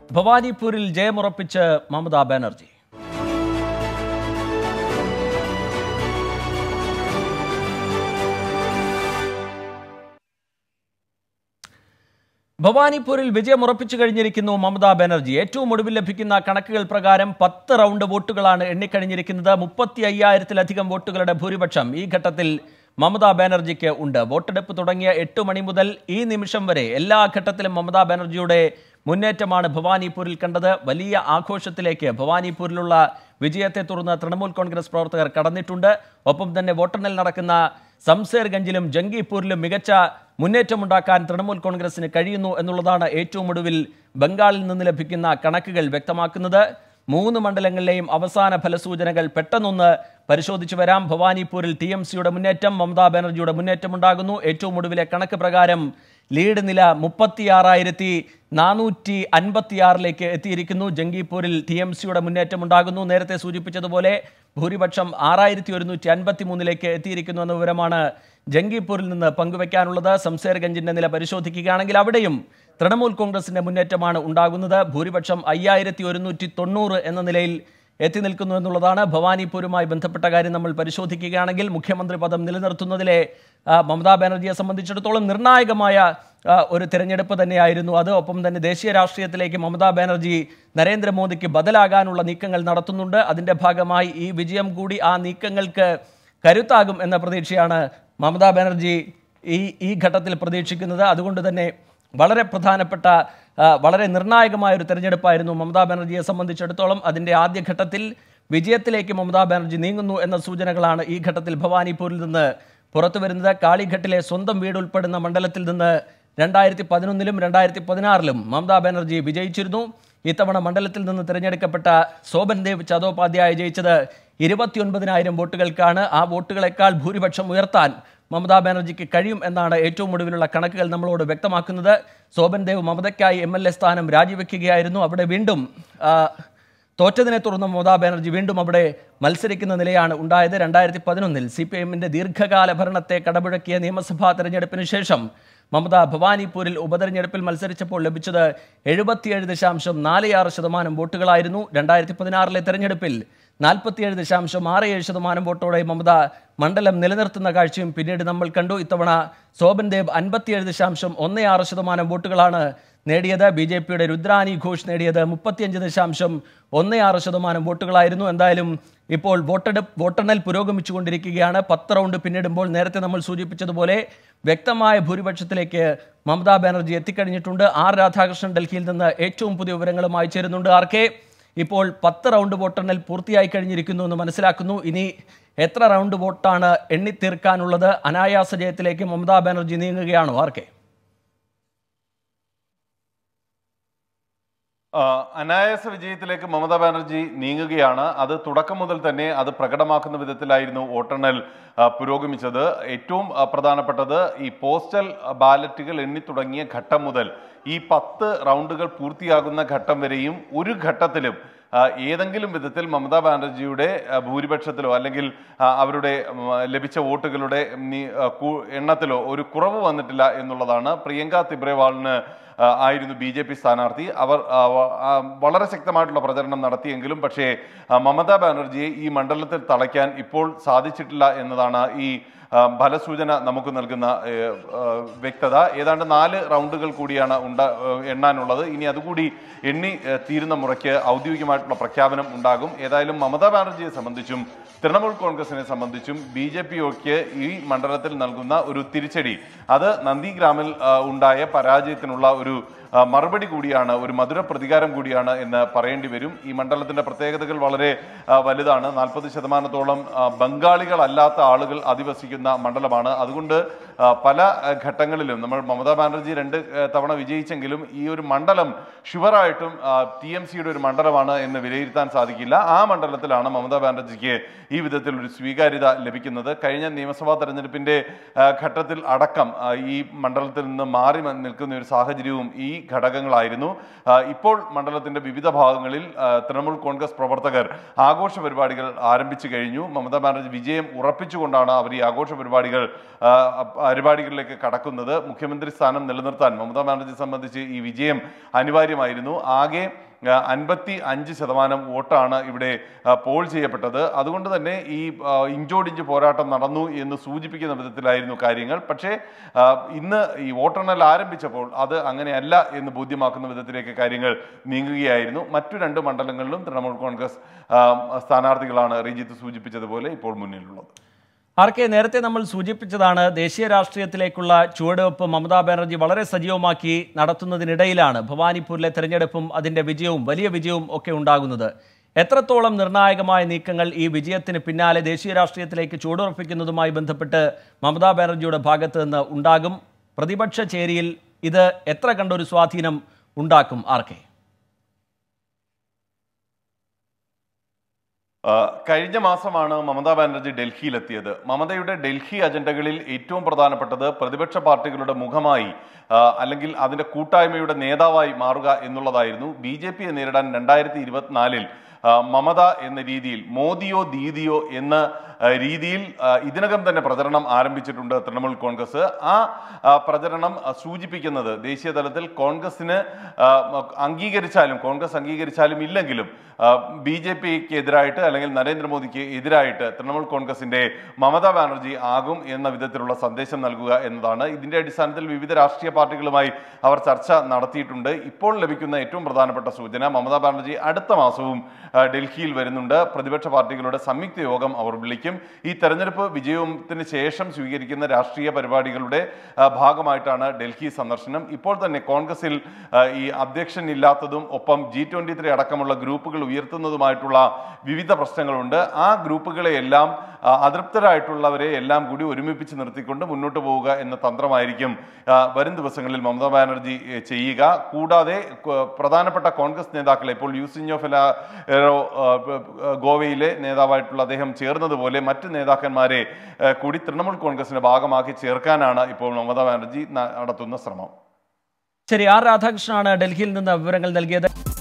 ഭവാനിപൂരിൽ ജയമുറപ്പിച്ച് മമതാ ബാനർജി ഭവാനിപൂരിൽ വിജയമുറപ്പിച്ചു കഴിഞ്ഞിരിക്കുന്നു മമതാ ബാനർജി ഏറ്റവും ഒടുവിൽ ലഭിക്കുന്ന കണക്കുകൾ പ്രകാരം പത്ത് റൗണ്ട് വോട്ടുകളാണ് എണ്ണിക്കഴിഞ്ഞിരിക്കുന്നത് മുപ്പത്തി അയ്യായിരത്തിലധികം വോട്ടുകളുടെ ഭൂരിപക്ഷം ഈ ഘട്ടത്തിൽ മമതാ ബാനർജിക്ക് ഉണ്ട് വോട്ടെടുപ്പ് തുടങ്ങിയ എട്ട് മണി മുതൽ ഈ നിമിഷം വരെ എല്ലാ ഘട്ടത്തിലും മമതാ ബാനർജിയുടെ മുന്നേറ്റമാണ് ഭവാനിപൂരിൽ കണ്ടത് വലിയ ആഘോഷത്തിലേക്ക് ഭവാനിപൂരിലുള്ള വിജയത്തെ തുടർന്ന് തൃണമൂൽ കോൺഗ്രസ് പ്രവർത്തകർ കടന്നിട്ടുണ്ട് ഒപ്പം തന്നെ വോട്ടെണ്ണൽ നടക്കുന്ന സംസേർഗഞ്ചിലും ജംഗിപൂരിലും മികച്ച മുന്നേറ്റമുണ്ടാക്കാൻ തൃണമൂൽ കോൺഗ്രസിന് കഴിയുന്നു എന്നുള്ളതാണ് ഏറ്റവും ഒടുവിൽ ബംഗാളിൽ നിന്ന് ലഭിക്കുന്ന കണക്കുകൾ വ്യക്തമാക്കുന്നത് മൂന്ന് മണ്ഡലങ്ങളിലെയും അവസാന ഫലസൂചനകൾ പെട്ടെന്നൊന്ന് പരിശോധിച്ചു വരാം ഭവാനിപൂരിൽ ടി എം സിയുടെ മുന്നേറ്റം മമതാ ബാനർജിയുടെ മുന്നേറ്റമുണ്ടാകുന്നു ഏറ്റവും ഒടുവിലെ കണക്ക് പ്രകാരം ലീഡ് നില മുപ്പത്തിയാറായിരത്തി നാനൂറ്റി അൻപത്തിയാറിലേക്ക് എത്തിയിരിക്കുന്നു ജംഗിപൂരിൽ ടി എം സിയുടെ മുന്നേറ്റമുണ്ടാകുന്നു നേരത്തെ സൂചിപ്പിച്ചതുപോലെ ഭൂരിപക്ഷം ആറായിരത്തി ഒരുന്നൂറ്റി അൻപത്തി മൂന്നിലേക്ക് എത്തിയിരിക്കുന്നു എന്ന വിവരമാണ് ജംഗിപൂരിൽ നിന്ന് പങ്കുവയ്ക്കാനുള്ളത് സംസേർഗഞ്ചിന്റെ നില പരിശോധിക്കുകയാണെങ്കിൽ അവിടെയും തൃണമൂൽ കോൺഗ്രസിന്റെ മുന്നേറ്റമാണ് ഉണ്ടാകുന്നത് ഭൂരിപക്ഷം അയ്യായിരത്തി ഒരുന്നൂറ്റി തൊണ്ണൂറ് എന്ന നിലയിൽ എത്തി നിൽക്കുന്നു എന്നുള്ളതാണ് ഭവാനിപൂരുമായി ബന്ധപ്പെട്ട കാര്യം നമ്മൾ പരിശോധിക്കുകയാണെങ്കിൽ മുഖ്യമന്ത്രി പദം നിലനിർത്തുന്നതിലെ ആ, മമതാ ബാനർജിയെ സംബന്ധിച്ചിടത്തോളം നിർണായകമായ ആ, ഒരു തിരഞ്ഞെടുപ്പ് തന്നെയായിരുന്നു അത് ഒപ്പം തന്നെ ദേശീയ രാഷ്ട്രീയത്തിലേക്ക് മമതാ ബാനർജി നരേന്ദ്രമോദിക്ക് ബദലാകാനുള്ള നീക്കങ്ങൾ നടത്തുന്നുണ്ട് അതിന്റെ ഭാഗമായി ഈ വിജയം കൂടി ആ നീക്കങ്ങൾക്ക് കരുത്താകും എന്ന പ്രതീക്ഷയാണ് മമതാ ബാനർജി ഈ ഈ ഘട്ടത്തിൽ പ്രതീക്ഷിക്കുന്നത് അതുകൊണ്ട് തന്നെ വളരെ പ്രധാനപ്പെട്ട ആ, വളരെ നിർണായകമായ ഒരു തെരഞ്ഞെടുപ്പായിരുന്നു മമതാ ബാനർജിയെ സംബന്ധിച്ചിടത്തോളം അതിന്റെ ആദ്യഘട്ടത്തിൽ വിജയത്തിലേക്ക് മമതാ ബാനർജി നീങ്ങുന്നു എന്ന സൂചനകളാണ് ഈ ഘട്ടത്തിൽ ഭവാനിപൂരിൽ നിന്ന് പുറത്തു വരുന്നത് കാളിഘട്ടിലെ സ്വന്തം വീട് ഉൾപ്പെടുന്ന മണ്ഡലത്തിൽ നിന്ന് രണ്ടായിരത്തി പതിനൊന്നിലും രണ്ടായിരത്തി പതിനാറിലും മമതാ ബാനർജി വിജയിച്ചിരുന്നു ഇത്തവണ മണ്ഡലത്തിൽ നിന്ന് തിരഞ്ഞെടുക്കപ്പെട്ട ശോഭൻ ദേവ് ചതോപാധ്യായ ജയിച്ചത് ഇരുപത്തിയൊൻപതിനായിരം വോട്ടുകൾക്കാണ് ആ വോട്ടുകളെക്കാൾ ഭൂരിപക്ഷം ഉയർത്താൻ മമതാ ബാനർജിക്ക് കഴിയും എന്നാണ് ഏറ്റവും ഒടുവിലുള്ള കണക്കുകൾ നമ്മളോട് വ്യക്തമാക്കുന്നത് ശോഭൻ ദേവ് മമതയ്ക്കായി എം എൽ എ സ്ഥാനം രാജിവെക്കുകയായിരുന്നു അവിടെ വീണ്ടും ആ, തോറ്റതിനെ തുടർന്ന് മമതാ ബാനർജി വീണ്ടും അവിടെ മത്സരിക്കുന്ന നിലയാണ് ഉണ്ടായത് രണ്ടായിരത്തി പതിനൊന്നിൽ സി പി എമ്മിന്റെ ദീർഘകാല ഭരണത്തെ കടമുഴക്കിയ നിയമസഭാ തെരഞ്ഞെടുപ്പിന് ശേഷം മമത ഭവാനിപൂരിൽ ഉപതെരഞ്ഞെടുപ്പിൽ മത്സരിച്ചപ്പോൾ ലഭിച്ചത് എഴുപത്തിയേഴ് ദശാംശം നാല് ആറ് ശതമാനം വോട്ടുകളായിരുന്നു രണ്ടായിരത്തി പതിനാറിലെ തെരഞ്ഞെടുപ്പിൽ നാൽപ്പത്തിയേഴ് ദശാംശം ആറ് ഏഴ് ശതമാനം വോട്ടോടെ മമത മണ്ഡലം നിലനിർത്തുന്ന കാഴ്ചയും പിന്നീട് നമ്മൾ കണ്ടു ഇത്തവണ ശോഭൻ ദേവ് അൻപത്തിയേഴ് ദശാംശം ഒന്ന് ആറ് ശതമാനം വോട്ടുകളാണ് നേടിയത് ബി ജെ പിയുടെ രുദ്രാനി ഘോഷ് നേടിയത് മുപ്പത്തിയഞ്ച് ദശാംശം ഒന്ന് ആറ് ശതമാനം വോട്ടുകളായിരുന്നു എന്തായാലും ഇപ്പോൾ വോട്ടെടുപ്പ് വോട്ടെണ്ണൽ പുരോഗമിച്ചുകൊണ്ടിരിക്കുകയാണ് പത്ത് റൗണ്ട് പിന്നിടുമ്പോൾ നേരത്തെ നമ്മൾ സൂചിപ്പിച്ചതുപോലെ വ്യക്തമായ ഭൂരിപക്ഷത്തിലേക്ക് മമതാ ബാനർജി എത്തിക്കഴിഞ്ഞിട്ടുണ്ട് ആർ രാധാകൃഷ്ണൻ ഡൽഹിയിൽ നിന്ന് ഏറ്റവും പുതിയ വിവരങ്ങളുമായി ചേരുന്നുണ്ട് ആർ കെ ഇപ്പോൾ പത്ത് റൗണ്ട് വോട്ടെണ്ണൽ പൂർത്തിയായി കഴിഞ്ഞിരിക്കുന്നു എന്ന് മനസ്സിലാക്കുന്നു ഇനി എത്ര റൗണ്ട് വോട്ടാണ് എണ്ണിത്തീർക്കാനുള്ളത് അനായാസ ജയത്തിലേക്ക് മമതാ ബാനർജി നീങ്ങുകയാണോ ആർ കെ ആ, അനായാസ വിജയത്തിലേക്ക് മമതാ ബാനർജി നീങ്ങുകയാണ് അത് തുടക്കം മുതൽ തന്നെ അത് പ്രകടമാക്കുന്ന വിധത്തിലായിരുന്നു വോട്ടെണ്ണൽ ആ, പുരോഗമിച്ചത് ഏറ്റവും ആ, പ്രധാനപ്പെട്ടത് ഈ പോസ്റ്റൽ ബാലറ്റുകൾ എണ്ണി തുടങ്ങിയ ഘട്ടം മുതൽ ഈ പത്ത് റൗണ്ടുകൾ പൂർത്തിയാകുന്ന ഘട്ടം വരെയും ഒരു ഘട്ടത്തിലും ആ, ഏതെങ്കിലും വിധത്തിൽ മമതാ ബാനർജിയുടെ ആ, ഭൂരിപക്ഷത്തിലോ അല്ലെങ്കിൽ ആ, അവരുടെ ഉം, ലഭിച്ച വോട്ടുകളുടെ നീ- ആ, കു- എണ്ണത്തിലോ ഒരു കുറവ് വന്നിട്ടില്ല എന്നുള്ളതാണ് പ്രിയങ്ക തിബ്രേവാളിന് ആ, ആയിരുന്നു ബി ജെ പി സ്ഥാനാർത്ഥി അവർ ആ, വ- ആ, വളരെ ശക്തമായിട്ടുള്ള പ്രചരണം നടത്തിയെങ്കിലും പക്ഷേ ആ, മമതാ ബാനർജിയെ ഈ മണ്ഡലത്തിൽ തളയ്ക്കാൻ ഇപ്പോൾ സാധിച്ചിട്ടില്ല എന്നതാണ് ഈ ആ, ഫലസൂചന നമുക്ക് നൽകുന്ന ഏ, ആ, വ്യക്തത ഏതാണ്ട് നാല് റൗണ്ടുകൾ കൂടിയാണ് ഉണ്ട ഏ, എണ്ണാനുള്ളത് ഇനി അതുകൂടി എണ്ണി ഏ, തീരുന്ന മുറയ്ക്ക് ഔദ്യോഗികമായിട്ടുള്ള പ്രഖ്യാപനം ഉണ്ടാകും ഏതായാലും മമതാ ബാനർജിയെ സംബന്ധിച്ചും തൃണമൂൽ കോൺഗ്രസിനെ സംബന്ധിച്ചും ബി ജെ പിയൊക്കെ ഈ മണ്ഡലത്തിൽ നൽകുന്ന ഒരു തിരിച്ചടി അത് നന്ദിഗ്രാമിൽ ആ, ഉണ്ടായ പരാജയത്തിനുള്ള ഒരു ആ, മറുപടി കൂടിയാണ് ഒരു മധുര പ്രതികാരം കൂടിയാണ് എന്ന് പറയേണ്ടി വരും ഈ മണ്ഡലത്തിന്റെ പ്രത്യേകതകൾ വളരെ ആ, വലുതാണ് നാൽപ്പത് ശതമാനത്തോളം ആ, ബംഗാളികളല്ലാത്ത ആളുകൾ അധിവസിക്കുന്ന മണ്ഡലമാണ് അതുകൊണ്ട് ആ, പല ആ, ഘട്ടങ്ങളിലും നമ്മൾ മമതാ ബാനർജി രണ്ട് ആ, തവണ വിജയിച്ചെങ്കിലും ഈ ഒരു മണ്ഡലം ഷുവറായിട്ടും ടി എം സിയുടെ ഒരു മണ്ഡലമാണ് എന്ന് വിലയിരുത്താൻ സാധിക്കില്ല ആ മണ്ഡലത്തിലാണ് മമതാ ബാനർജിക്ക് ഈ വിധത്തിൽ ഒരു സ്വീകാര്യത ലഭിക്കുന്നത് കഴിഞ്ഞ നിയമസഭാ തെരഞ്ഞെടുപ്പിന്റെ ആ, ഘട്ടത്തിൽ അടക്കം ആ, ഈ മണ്ഡലത്തിൽ നിന്ന് മാറി മ- നിൽക്കുന്ന ഒരു സാഹചര്യവും ഈ ഘടകങ്ങളായിരുന്നു ആ, ഇപ്പോൾ മണ്ഡലത്തിന്റെ വിവിധ ഭാഗങ്ങളിൽ ആ, തൃണമൂൽ കോൺഗ്രസ് പ്രവർത്തകർ ആഘോഷ പരിപാടികൾ ആരംഭിച്ചു കഴിഞ്ഞു മമതാ ബാനർജി വിജയം ഉറപ്പിച്ചുകൊണ്ടാണ് അവർ ഈ ആഘോഷ പരിപാടികൾ ആ, പരിപാടികളിലേക്ക് കടക്കുന്നത് മുഖ്യമന്ത്രി സ്ഥാനം നിലനിർത്താൻ മമതാ ബാനർജി സംബന്ധിച്ച് ഈ വിജയം അനിവാര്യമായിരുന്നു ആകെ അൻപത്തി അഞ്ച് ശതമാനം വോട്ടാണ് ഇവിടെ ആ, പോൾ ചെയ്യപ്പെട്ടത് അതുകൊണ്ട് തന്നെ ഈ ആ, ഇഞ്ചോടിഞ്ച് പോരാട്ടം നടന്നു എന്ന് സൂചിപ്പിക്കുന്ന വിധത്തിലായിരുന്നു കാര്യങ്ങൾ പക്ഷേ ആ, ഇന്ന് ഈ വോട്ടെണ്ണൽ ആരംഭിച്ചപ്പോൾ അത് അങ്ങനെയല്ല എന്ന് ബോധ്യമാക്കുന്ന വിധത്തിലേക്ക് കാര്യങ്ങൾ നീങ്ങുകയായിരുന്നു മറ്റു രണ്ട് മണ്ഡലങ്ങളിലും തൃണമൂൽ കോൺഗ്രസ് ആ, സ്ഥാനാർത്ഥികളാണ് റിജിത്ത് സൂചിപ്പിച്ചതുപോലെ ഇപ്പോൾ മുന്നിലുള്ളത് ആർ കെ നേരത്തെ നമ്മൾ സൂചിപ്പിച്ചതാണ് ദേശീയ രാഷ്ട്രീയത്തിലേക്കുള്ള ചുവടുവെപ്പ് മമതാ ബാനർജി വളരെ സജീവമാക്കി നടത്തുന്നതിനിടയിലാണ് ഭവാനിപ്പൂരിലെ തെരഞ്ഞെടുപ്പും അതിന്റെ വിജയവും വലിയ വിജയവും ഒക്കെ ഉണ്ടാകുന്നത് എത്രത്തോളം നിർണായകമായ നീക്കങ്ങൾ ഈ വിജയത്തിന് പിന്നാലെ ദേശീയ രാഷ്ട്രീയത്തിലേക്ക് ചുവടുറപ്പിക്കുന്നതുമായി ബന്ധപ്പെട്ട് മമതാ ബാനർജിയുടെ ഭാഗത്ത് നിന്ന് ഉണ്ടാകും പ്രതിപക്ഷ ചേരിയിൽ ഇത് എത്ര കണ്ടൊരു സ്വാധീനം ഉണ്ടാക്കും ആർ കെ ആ, കഴിഞ്ഞ മാസമാണ് മമതാ ബാനർജി ഡൽഹിയിലെത്തിയത് മമതയുടെ ഡൽഹി അജണ്ടകളിൽ ഏറ്റവും പ്രധാനപ്പെട്ടത് പ്രതിപക്ഷ പാർട്ടികളുടെ മുഖമായി ആ, അല്ലെങ്കിൽ അതിന്റെ കൂട്ടായ്മയുടെ നേതാവായി മാറുക എന്നുള്ളതായിരുന്നു ബി ജെ പിയെ നേരിടാൻ രണ്ടായിരത്തി ഇരുപത്തിനാലിൽ ആ, മമത എന്ന രീതിയിൽ മോദിയോ ദീദിയോ എന്ന ആ, രീതിയിൽ ആ, ഇതിനകം തന്നെ പ്രചരണം ആരംഭിച്ചിട്ടുണ്ട് തൃണമൂൽ കോൺഗ്രസ് ആ ആ, പ്രചരണം ആ, സൂചിപ്പിക്കുന്നത് ദേശീയ തലത്തിൽ കോൺഗ്രസിന് ആ, അംഗീകരിച്ചാലും കോൺഗ്രസ് അംഗീകരിച്ചാലും ഇല്ലെങ്കിലും ബി ജെ പിക്ക് എതിരായിട്ട് അല്ലെങ്കിൽ നരേന്ദ്രമോദിക്ക് എതിരായിട്ട് തൃണമൂൽ കോൺഗ്രസിന്റെ മമതാ ബാനർജി ആകും എന്ന വിധത്തിലുള്ള സന്ദേശം നൽകുക എന്നതാണ് ഇതിന്റെ അടിസ്ഥാനത്തിൽ വിവിധ രാഷ്ട്രീയ പാർട്ടികളുമായി അവർ ചർച്ച നടത്തിയിട്ടുണ്ട് ഇപ്പോൾ ലഭിക്കുന്ന ഏറ്റവും പ്രധാനപ്പെട്ട സൂചന മമതാ ബാനർജി അടുത്ത മാസവും ആ, ഡൽഹിയിൽ വരുന്നുണ്ട് പ്രതിപക്ഷ പാർട്ടികളുടെ സംയുക്ത യോഗം അവർ വിളിക്കും ഈ തെരഞ്ഞെടുപ്പ് വിജയത്തിന് ശേഷം സ്വീകരിക്കുന്ന രാഷ്ട്രീയ പരിപാടികളുടെ ആ, ഭാഗമായിട്ടാണ് ഡൽഹി സന്ദർശനം ഇപ്പോൾ തന്നെ കോൺഗ്രസിൽ ആ, ഈ അധ്യക്ഷൻ ഇല്ലാത്തതും ഒപ്പം ജി ട്വന്റി ത്രീ അടക്കമുള്ള ഗ്രൂപ്പുകൾ ഉയർത്തുന്നതുമായിട്ടുള്ള വിവിധ പ്രശ്നങ്ങളുണ്ട് ആ ഗ്രൂപ്പുകളെ എല്ലാം ആ, അതൃപ്തരായിട്ടുള്ളവരെ എല്ലാം കൂടി ഒരുമിപ്പിച്ച് നിർത്തിക്കൊണ്ട് മുന്നോട്ട് പോവുക എന്ന തന്ത്രമായിരിക്കും ആ, വരും ദിവസങ്ങളിൽ മമതാ ബാനർജി ഏ, ചെയ്യുക കൂടാതെ കോ- പ്രധാനപ്പെട്ട കോൺഗ്രസ് നേതാക്കളെ ഇപ്പോൾ യൂസിഞ്ഞോ ഫെലാറോ ആ, പ- പ- ഗോവയിലെ നേതാവായിട്ടുള്ള അദ്ദേഹം ചേർന്നതുപോലെ മറ്റ് നേതാക്കന്മാരെ ഏ, കൂടി തൃണമൂൽ കോൺഗ്രസിന്റെ ഭാഗമാക്കി ചേർക്കാനാണ് ഇപ്പോൾ മമതാ ബാനർജി ന- നടത്തുന്ന ശ്രമം ശരി ആർ രാധാകൃഷ്ണനാണ് ഡൽഹിയിൽ നിന്ന് വിവരങ്ങൾ നൽകിയത്